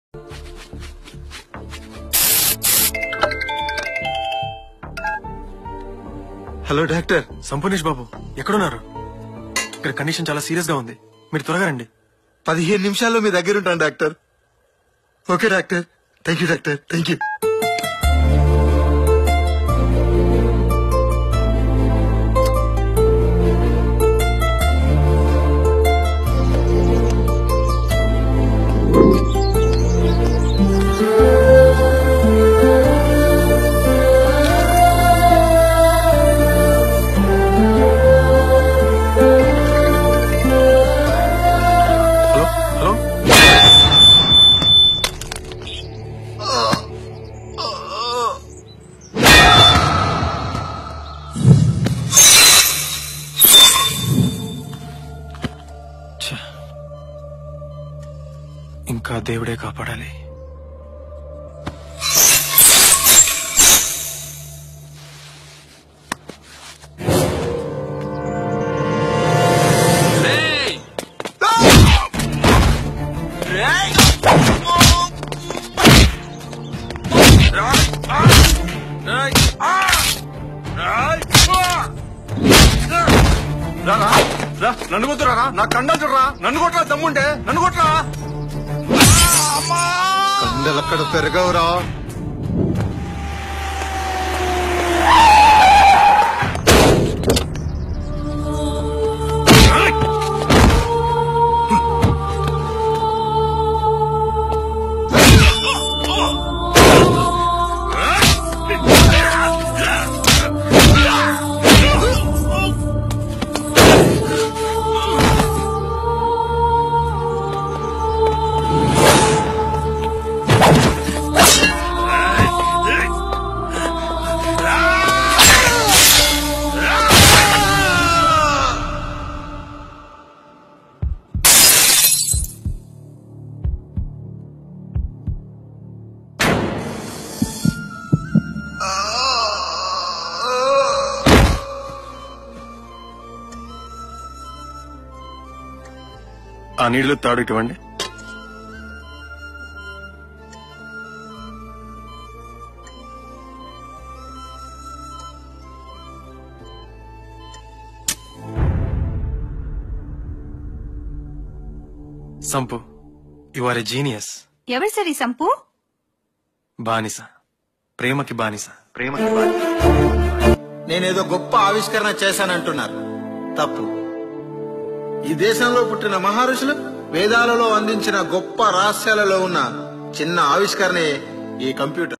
Hello doctor Sampoornesh బాబు ఎక్కడున్నారు ఇక్కడ condition చాలా సీరియస్ గా ఉంది మీరు త్వరగా రండి పదిహేను నిమిషాల్లో మీ దగ్గర ఉంటాను doctor okay doctor thank you doctor thank you hello hello ఛ. ఇంకా దేవుడే కాపాడాలి నన్ను కొట్టురా నా కండా చూడరా నన్ను కొట్టరా దమ్ముంటే నన్ను కొట్టరా కండలక్కడ పెరగవురా ఆ నీళ్లు తాడు ఇటువంటి సంపు యు ఆర్ ఎ జీనియస్ ఎవరు సరి సంపు బానిస ప్రేమకి బానిస ప్రేమకి బానిస నేనేదో గొప్ప ఆవిష్కరణ చేశానంటున్నారు తప్పు ఈ దేశంలో పుట్టిన మహర్షులు వేదాలలో అందించిన గొప్ప రహస్యాలలో ఉన్న చిన్న ఆవిష్కరణే ఈ కంప్యూటర్